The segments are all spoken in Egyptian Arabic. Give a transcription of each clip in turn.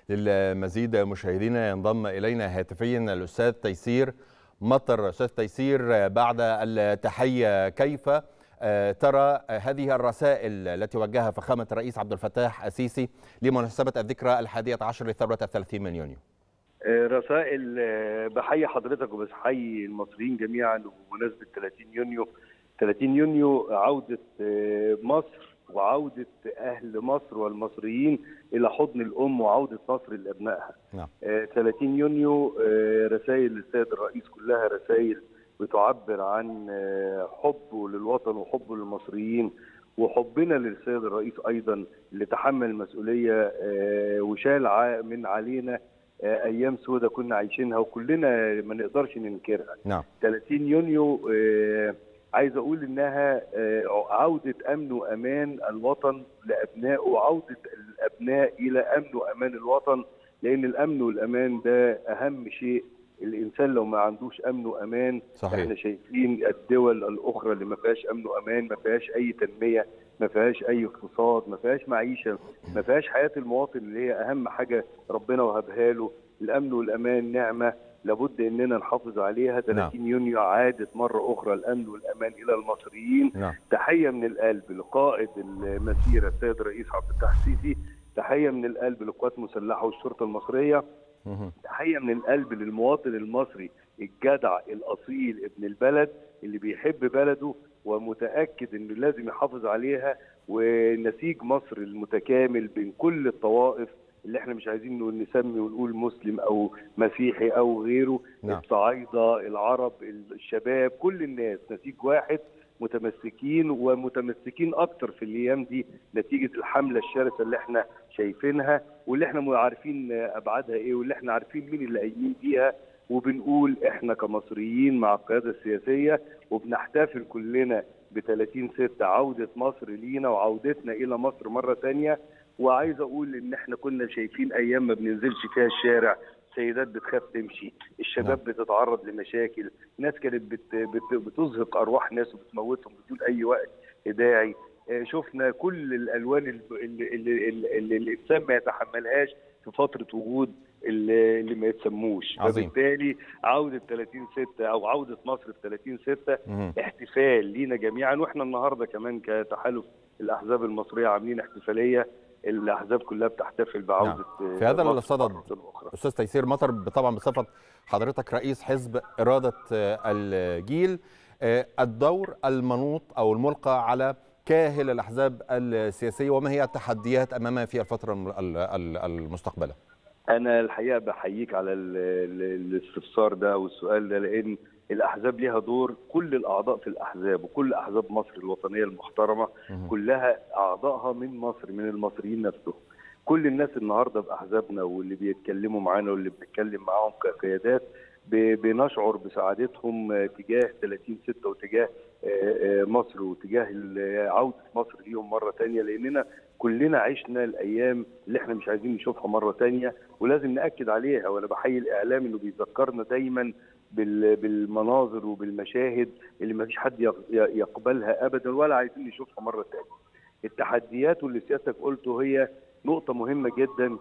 للمزيد مشاهدينا ينضم الينا هاتفيا الاستاذ تيسير مطر استاذ تيسير بعد التحيه كيف ترى هذه الرسائل التي وجهها فخامه الرئيس عبد الفتاح السيسي لمناسبه الذكرى الحادية عشر لثوره الثلاثين من يونيو رسائل بحيي حضرتك وبحيي المصريين جميعا بمناسبه 30 يونيو 30 يونيو عوده مصر وعودة أهل مصر والمصريين إلى حضن الأم وعودة مصر لأبنائها نعم. آه 30 يونيو آه رسائل للسيد الرئيس كلها رسائل بتعبر عن آه حبه للوطن وحبه للمصريين وحبنا للسيد الرئيس أيضا اللي تحمل المسؤولية آه وشال من علينا آه أيام سودة كنا عايشينها وكلنا ما نقدرش ننكرها نعم. 30 يونيو آه عايز اقول انها عوده امن وامان الوطن لابنائه وعوده الابناء الى امن وامان الوطن لان الامن والامان ده اهم شيء الانسان لو ما عندوش امن وامان صحيح. احنا شايفين الدول الاخرى اللي ما فيهاش امن وامان ما فيهاش اي تنميه ما فيهاش اي اقتصاد ما فيهاش معيشه ما فيهاش حياه المواطن اللي هي اهم حاجه ربنا وهبها له الامن والامان نعمه لابد اننا نحافظ عليها 30 نعم. يونيو عادت مره اخرى الامن والامان الى المصريين نعم. تحيه من القلب لقائد المسيره السيد الرئيس عبد الفتاح السيسي تحيه من القلب للقوات المسلحه والشرطه المصريه مهم. تحيه من القلب للمواطن المصري الجدع الاصيل ابن البلد اللي بيحب بلده ومتاكد انه لازم يحافظ عليها ونسيج مصر المتكامل بين كل الطوائف اللي احنا مش عايزين نقول نسمي ونقول مسلم او مسيحي او غيره نعم. الصعايده العرب الشباب كل الناس نسيج واحد متمسكين ومتمسكين اكتر في الايام دي نتيجه الحمله الشرسه اللي احنا شايفينها واللي احنا عارفين ابعادها ايه واللي احنا عارفين مين اللي قايمين بيها وبنقول احنا كمصريين مع القياده السياسيه وبنحتفل كلنا ب 30 6 عوده مصر لينا وعودتنا الى مصر مره ثانيه وعايز اقول ان احنا كنا شايفين ايام ما بننزلش فيها الشارع سيدات بتخاف تمشي الشباب نعم. بتتعرض لمشاكل ناس كانت بت بت بتزهق ارواح ناس وبتموتهم بدون اي وقت داعي آه، شفنا كل الالوان اللي, اللي, اللي, اللي الانسان ما يتحملهاش في فتره وجود اللي, اللي ما يتسموش عظيم. فبالتالي عوده 30 6 او عوده مصر في 30 6 مهم. احتفال لينا جميعا واحنا النهارده كمان كتحالف الاحزاب المصريه عاملين احتفاليه الاحزاب كلها بتحتفل بعوده في هذا مصر الصدد مرة أخرى. استاذ تيسير مطر طبعا بصفه حضرتك رئيس حزب اراده آه، الجيل آه، الدور المنوط او الملقى على كاهل الاحزاب السياسيه وما هي التحديات امامها في الفتره الم- ال- ال- المستقبله انا الحقيقه بحييك على ال- ال- الاستفسار ده والسؤال ده لان الاحزاب ليها دور كل الاعضاء في الاحزاب وكل احزاب مصر الوطنيه المحترمه مهم. كلها اعضائها من مصر من المصريين نفسهم كل الناس النهارده باحزابنا واللي بيتكلموا معانا واللي بنتكلم معاهم كقيادات ب- بنشعر بسعادتهم آه، تجاه 30 6 وتجاه آه، آه، مصر وتجاه ال- عوده مصر ليهم مره تانية لاننا كلنا عشنا الايام اللي احنا مش عايزين نشوفها مره تانية ولازم ناكد عليها وانا بحيي الاعلام انه بيذكرنا دايما بال- بالمناظر وبالمشاهد اللي ما فيش حد يق- يقبلها ابدا ولا عايزين نشوفها مره تانية التحديات واللي سيادتك قلته هي نقطه مهمه جدا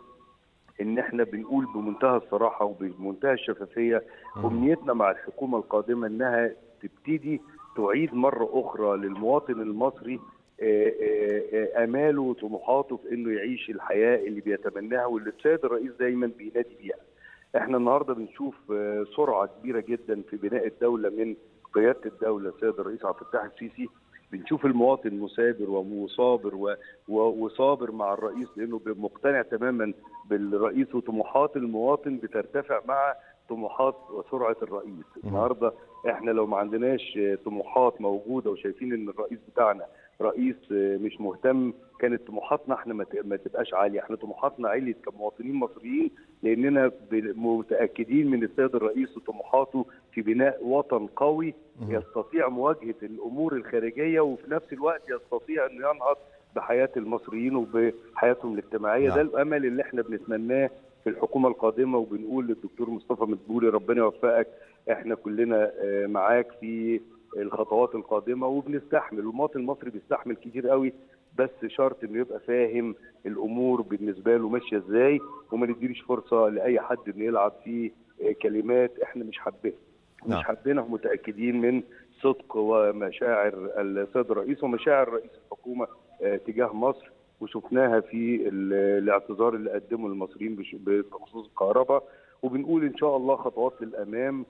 ان احنا بنقول بمنتهى الصراحه وبمنتهى الشفافيه امنيتنا مع الحكومه القادمه انها تبتدي تعيد مره اخرى للمواطن المصري آه، آه، آه، اماله وطموحاته في انه يعيش الحياه اللي بيتمناها واللي السيد الرئيس دايما بينادي بيها. احنا النهارده بنشوف آه، سرعه كبيره جدا في بناء الدوله من قياده الدوله السيد الرئيس عبد الفتاح السيسي بنشوف المواطن مثابر ومصابر و- و- وصابر مع الرئيس لانه مقتنع تماما بالرئيس وطموحات المواطن بترتفع مع طموحات وسرعه الرئيس النهارده احنا لو ما عندناش طموحات موجوده وشايفين ان الرئيس بتاعنا رئيس مش مهتم كانت طموحاتنا احنا ما ت- ما تبقاش عاليه احنا طموحاتنا عليت كمواطنين مصريين لاننا ب- متاكدين من السيد الرئيس وطموحاته في بناء وطن قوي يستطيع مواجهه الامور الخارجيه وفي نفس الوقت يستطيع انه ينهض بحياه المصريين وبحياتهم الاجتماعيه نعم. ده الامل اللي احنا بنتمناه في الحكومه القادمه وبنقول للدكتور مصطفى مدبولي ربنا يوفقك احنا كلنا آه، معاك في الخطوات القادمه وبنستحمل والمواطن المصري بيستحمل كتير قوي بس شرط انه يبقى فاهم الامور بالنسبه له ماشيه ازاي وما نديليش فرصه لاي حد انه يلعب في كلمات احنا مش حابينها نعم. مش حابينها متاكدين من صدق ومشاعر السيد الرئيس ومشاعر رئيس الحكومه آه، تجاه مصر وشفناها في ال- الاعتذار اللي قدمه للمصريين بش- بخصوص الكهرباء وبنقول ان شاء الله خطوات للامام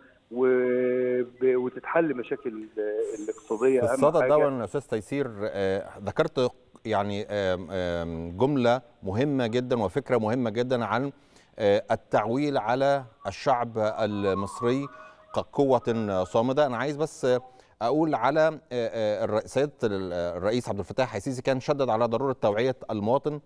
وب- وتتحل مشاكل ال- الاقتصاديه في أهم الصدد حاجة. ده يا استاذ تيسير آه، ذكرت يعني آم، آم، جمله مهمه جدا وفكره مهمه جدا عن آه، التعويل على الشعب المصري كقوه صامده انا عايز بس آه، اقول على آه، آه، الر- سياده الرئيس عبد الفتاح السيسي كان شدد على ضروره توعيه المواطن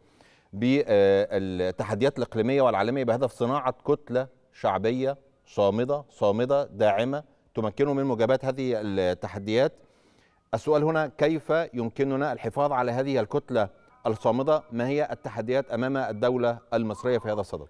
بالتحديات الاقليميه والعالميه بهدف صناعه كتله شعبيه صامده صامده داعمه تمكنه من مجابهه هذه التحديات السؤال هنا كيف يمكننا الحفاظ على هذه الكتلة الصامدة ما هي التحديات أمام الدولة المصرية في هذا الصدد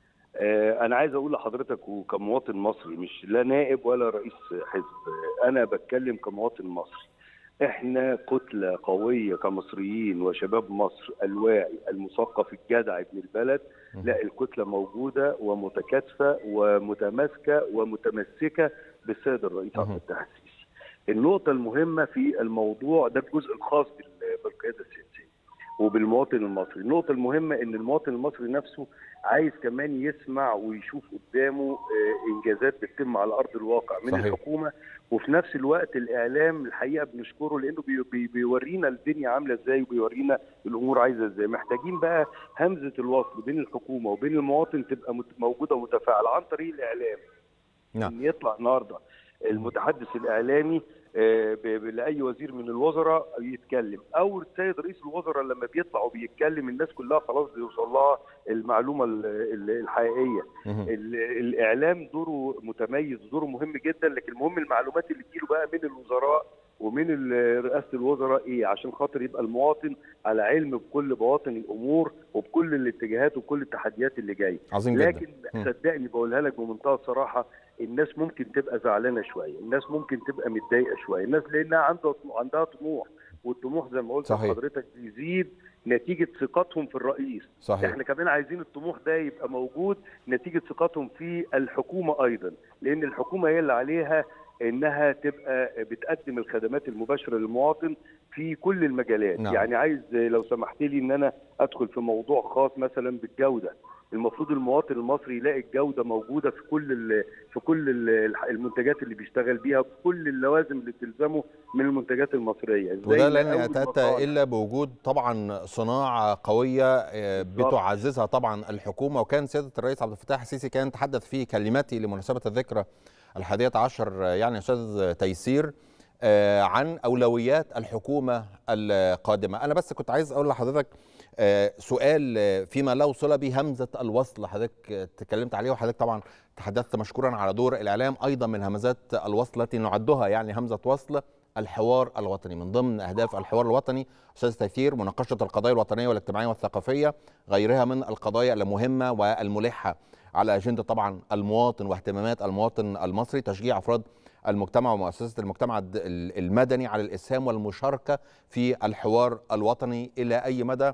آه، انا عايز اقول لحضرتك وكمواطن مصري مش لا نائب ولا رئيس حزب آه، انا بتكلم كمواطن مصري احنا كتله قويه كمصريين وشباب مصر الواعي المثقف الجدع ابن البلد لا الكتله موجوده ومتكاتفه ومتماسكه ومتمسكه بالسيد الرئيس عبد مهم. الفتاح السيسي النقطه المهمه في الموضوع ده الجزء الخاص بال- بالقياده السياسيه وبالمواطن المصري النقطة المهمة ان المواطن المصري نفسه عايز كمان يسمع ويشوف قدامه آه، انجازات بتتم على ارض الواقع من صحيح. الحكومة وفي نفس الوقت الاعلام الحقيقة بنشكره لانه بي بي بيورينا الدنيا عاملة ازاي وبيورينا الامور عايزة ازاي محتاجين بقى همزة الوصل بين الحكومة وبين المواطن تبقى مت- موجودة ومتفاعلة عن طريق الاعلام نعم ان يطلع النهارده المتحدث الاعلامي آه، ب- ب- لاي وزير من الوزراء يتكلم او السيد رئيس الوزراء لما بيطلع وبيتكلم الناس كلها خلاص بيوصل لها المعلومه ال- ال- الحقيقيه مهم. ال- الاعلام دوره متميز دوره مهم جدا لكن المهم المعلومات اللي تجيله بقى من الوزراء ومن ال- رئاسه الوزراء ايه عشان خاطر يبقى المواطن على علم بكل بواطن الامور وبكل الاتجاهات وكل التحديات اللي جايه عظيم جدا لكن مم. صدقني بقولها لك بمنتهى الصراحه الناس ممكن تبقى زعلانه شويه، الناس ممكن تبقى متضايقه شويه، الناس لانها عندها عندها طموح والطموح زي ما قلت صحيح. لحضرتك بيزيد نتيجه ثقتهم في الرئيس، صحيح احنا كمان عايزين الطموح ده يبقى موجود نتيجه ثقتهم في الحكومه ايضا، لان الحكومه هي اللي عليها انها تبقى بتقدم الخدمات المباشره للمواطن في كل المجالات، نعم. يعني عايز لو سمحت لي ان انا ادخل في موضوع خاص مثلا بالجوده، المفروض المواطن المصري يلاقي الجوده موجوده في كل ال في كل ال المنتجات اللي بيشتغل بيها في كل اللوازم اللي بتلزمه من المنتجات المصريه إزاي وده لن نقوي يتأتى المصانع؟ إلا بوجود طبعا صناعة قوية آه، بالظبط. بتعززها طبعا الحكومة وكان سيادة الرئيس عبد الفتاح السيسي كان تحدث في كلمته لمناسبة الذكرى الحادية عشر آه، يعني أستاذ تيسير آه، عن أولويات الحكومة القادمة أنا بس كنت عايز أقول لحضرتك آه، سؤال آه، فيما له صلة بهمزة الوصل حضرتك آه، تكلمت عليه وحضرتك طبعا تحدثت مشكورا على دور الإعلام أيضا من همزات الوصل التي نعدها يعني همزة وصل الحوار الوطني من ضمن اهداف الحوار الوطني استاذ تيسير مناقشه القضايا الوطنيه والاجتماعيه والثقافيه غيرها من القضايا المهمه والملحه على اجنده طبعا المواطن واهتمامات المواطن المصري تشجيع افراد المجتمع ومؤسسه المجتمع الد- ال- المدني على الاسهام والمشاركه في الحوار الوطني الى اي مدى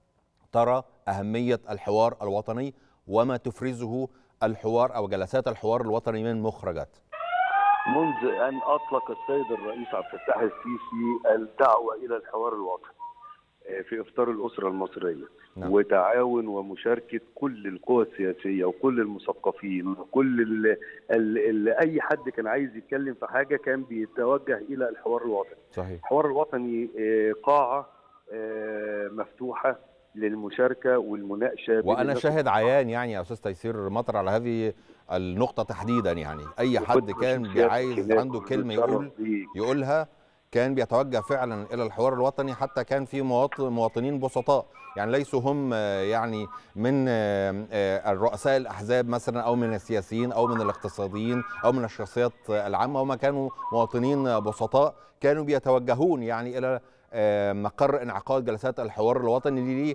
ترى اهميه الحوار الوطني وما تفرزه الحوار او جلسات الحوار الوطني من مخرجات منذ ان اطلق السيد الرئيس عبد الفتاح السيسي الدعوه الى الحوار الوطني آه، في افطار الاسره المصريه نعم. وتعاون ومشاركه كل القوى السياسيه وكل المثقفين وكل ال ال ال اي حد كان عايز يتكلم في حاجه كان بيتوجه الى الحوار الوطني صحيح الحوار الوطني آه، قاعه آه، مفتوحه للمشاركه والمناقشه بين وانا الناس شاهد عيان يعني يا استاذ تيسير مطر على هذه النقطه تحديدا يعني اي حد وكنت كان بشوف سيادتك عايز هناك عنده كلمه وبتشرف يقول بيك. يقولها كان بيتوجه فعلا الى الحوار الوطني حتى كان في مواطن مواطنين بسطاء يعني ليسوا هم آه، يعني من آه، آه، الرؤساء الاحزاب مثلا او من السياسيين او من الاقتصاديين او من الشخصيات آه، العامه هم كانوا مواطنين آه، بسطاء كانوا بيتوجهون يعني الى آه، مقر انعقاد جلسات الحوار الوطني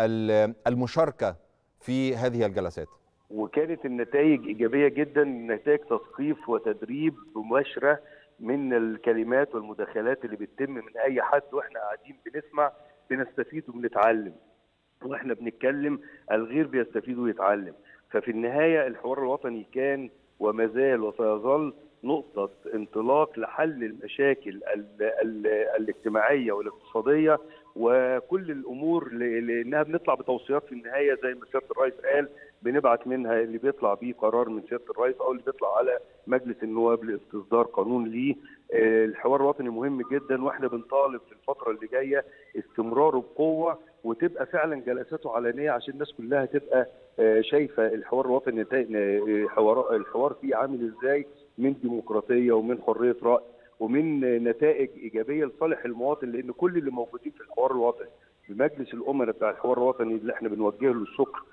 للمشاركه في هذه الجلسات وكانت النتائج ايجابيه جدا نتائج تثقيف وتدريب مباشره من الكلمات والمداخلات اللي بتتم من اي حد واحنا قاعدين بنسمع بنستفيد وبنتعلم واحنا بنتكلم الغير بيستفيد ويتعلم ففي النهايه الحوار الوطني كان وما زال وسيظل نقطة انطلاق لحل المشاكل ال ال الاجتماعية والاقتصادية وكل الأمور لأنها بنطلع بتوصيات في النهاية زي ما سيادة الرئيس قال بنبعت منها اللي بيطلع بيه قرار من سيادة الرئيس أو اللي بيطلع على مجلس النواب لاستصدار قانون ليه الحوار الوطني مهم جدا واحنا بنطالب في الفترة اللي جاية استمراره بقوة وتبقى فعلا جلساته علنية عشان الناس كلها تبقى شايفة الحوار الوطني حوار الحوار فيه عامل ازاي من ديمقراطيه ومن حريه راي ومن نتائج ايجابيه لصالح المواطن لان كل اللي موجودين في الحوار الوطني بمجلس الامراء بتاع الحوار الوطني اللي احنا بنوجه له الشكر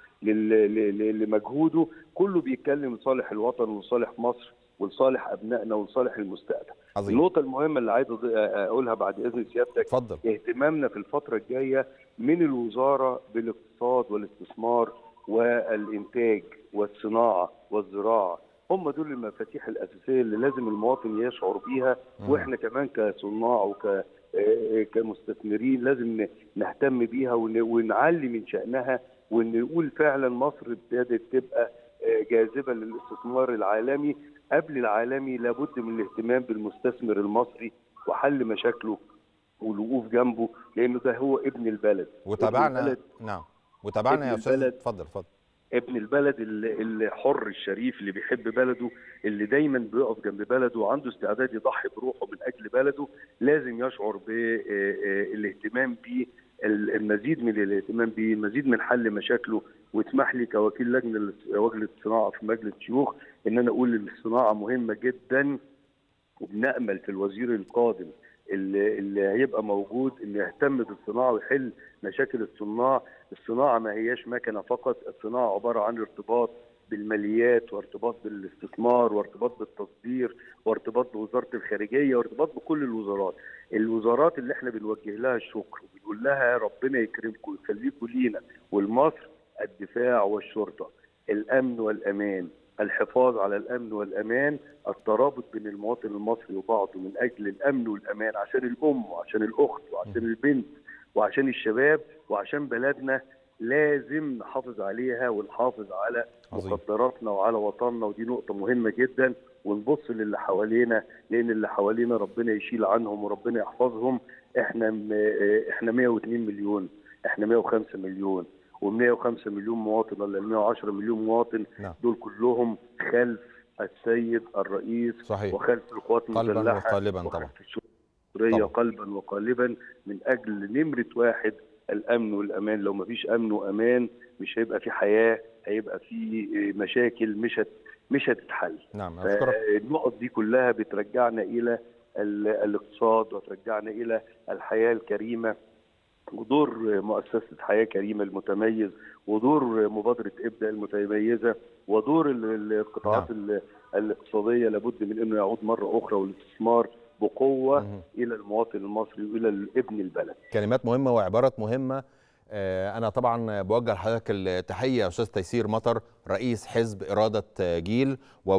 لمجهوده كله بيتكلم لصالح الوطن ولصالح مصر ولصالح ابنائنا ولصالح المستقبل. عظيم. النقطه المهمه اللي عايز اقولها بعد اذن سيادتك اتفضل اهتمامنا في الفتره الجايه من الوزاره بالاقتصاد والاستثمار والانتاج والصناعه والزراعه هم دول المفاتيح الاساسيه اللي لازم المواطن يشعر بيها واحنا كمان كصناع وك كمستثمرين لازم نهتم بيها ونعلي من شانها ونقول فعلا مصر ابتدت تبقى جاذبه للاستثمار العالمي قبل العالمي لابد من الاهتمام بالمستثمر المصري وحل مشاكله والوقوف جنبه لانه ده هو ابن البلد وتابعنا ابن البلد نعم وتابعنا يا ابن استاذ البلد. اتفضل اتفضل ابن البلد الحر الشريف اللي بيحب بلده اللي دايما بيقف جنب بلده وعنده استعداد يضحي بروحه من اجل بلده لازم يشعر بالاهتمام بيه المزيد من الاهتمام بيه المزيد من حل مشاكله واسمح لي كوكيل لجنه لجنه الصناعه في مجلس الشيوخ ان انا اقول ان الصناعه مهمه جدا وبنامل في الوزير القادم اللي, اللي هيبقى موجود ان يهتم بالصناعه ويحل مشاكل الصناع، الصناعه ما هياش مكنه فقط، الصناعه عباره عن ارتباط بالماليات وارتباط بالاستثمار وارتباط بالتصدير وارتباط بوزاره الخارجيه وارتباط بكل الوزارات. الوزارات اللي احنا بنوجه لها الشكر وبنقول لها ربنا يكرمكم ويخليكم لينا ولمصر الدفاع والشرطه، الامن والامان، الحفاظ على الامن والامان الترابط بين المواطن المصري وبعضه من اجل الامن والامان عشان الام وعشان الاخت وعشان البنت وعشان الشباب وعشان بلدنا لازم نحافظ عليها ونحافظ على عظيم. مقدراتنا وعلى وطننا ودي نقطه مهمه جدا ونبص للي حوالينا لان اللي حوالينا ربنا يشيل عنهم وربنا يحفظهم احنا م... احنا 102 مليون احنا 105 مليون و105 مليون مواطن ولا 110 مليون مواطن نعم. دول كلهم خلف السيد الرئيس صحيح. وخلف القوات قلباً المسلحه وقالباً وخلف طبعاً. الشرطه طبعاً. قلبا وقالبا من اجل نمره واحد الامن والامان لو ما فيش امن وامان مش هيبقى في حياه هيبقى في مشاكل مش هت مش هتتحل نعم اشكرك فالنقط دي كلها بترجعنا الى ال- الاقتصاد وترجعنا الى الحياه الكريمه ودور مؤسسه حياه كريمه المتميز ودور مبادره ابدا المتميزه ودور ال- القطاعات ال- الاقتصاديه لابد من انه يعود مره اخرى والاستثمار بقوه مهم. الى المواطن المصري والى ابن البلد كلمات مهمه وعبارات مهمه آه، انا طبعا بوجه لحضرتك التحيه يا استاذ تيسير مطر رئيس حزب اراده جيل